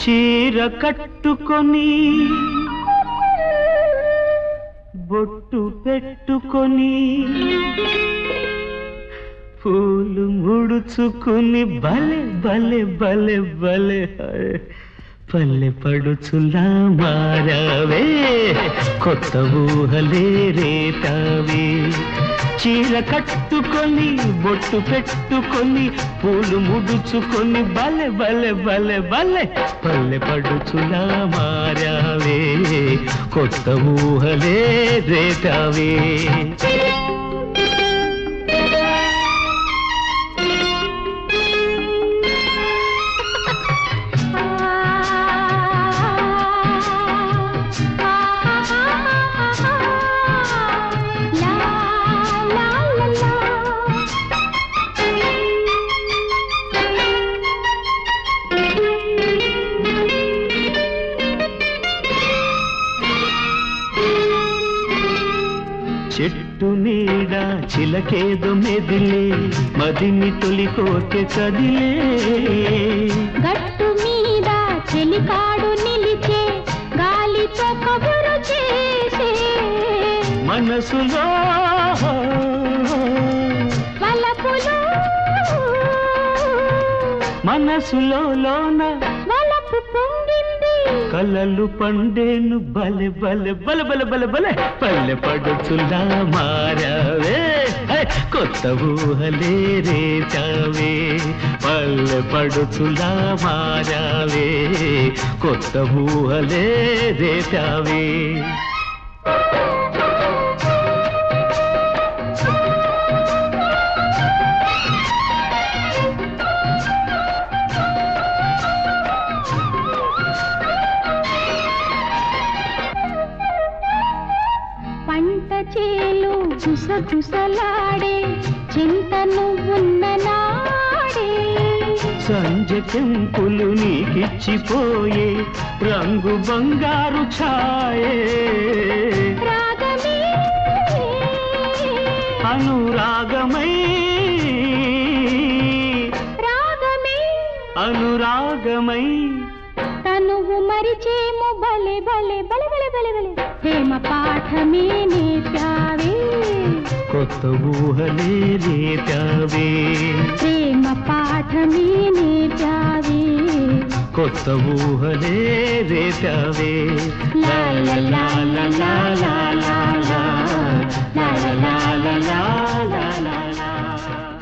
చీర కట్టుకొని బొట్టు పెట్టుకొని పూలు ముడుచుకుని భలే భలే భలే భలే హాయ్. పల్లె పడుచులా మారావే కొత్త ఊహలే రేతావే చీర కట్టుకొని బొట్టు పెట్టుకొని పూలు ముడుచుకొని బలె బలె బలె బలె పల్లె పడుచులా మారావే కొత్త ఊహలే రేతావే చెట్టు నీడ చిలకేదో మెదిలే మదిని తొలి కోకె కదిలే గట్టు మీద చెలికాడు నిలిచే గాలితో కబురు చేసే మనసులో వలపులు మనసులో లోన వలపు పొంగింది కలలు పండేను బలె బలె బలె బలె బలె బలె పల్లె పడుచులా మారావే హే, కొత్త ఊహలే రేచావే పల్లె పడుచులా మారావే కొత్త ఊహలే రేచావే పంట చేలు గుసగుసలాడే చింత నువ్వున్న నాడే సంజ కెంపులు నీకిచ్చిపోయే రంగు బంగారు ఛాయే రాగమే అనురాగమై రాగమే అనురాగమై తనువు మరిచేము బలే బలే బలే బలే బలే బలే ప్రేమ పాఠమే నేర్పావే కొత్త ఊహలే రేపావే ప్రేమ పాఠమే నేర్పావే కొత్త ఊహలే రేపావే లా లా లా లా లా లా లా లా లా లా లా లా లా లా లా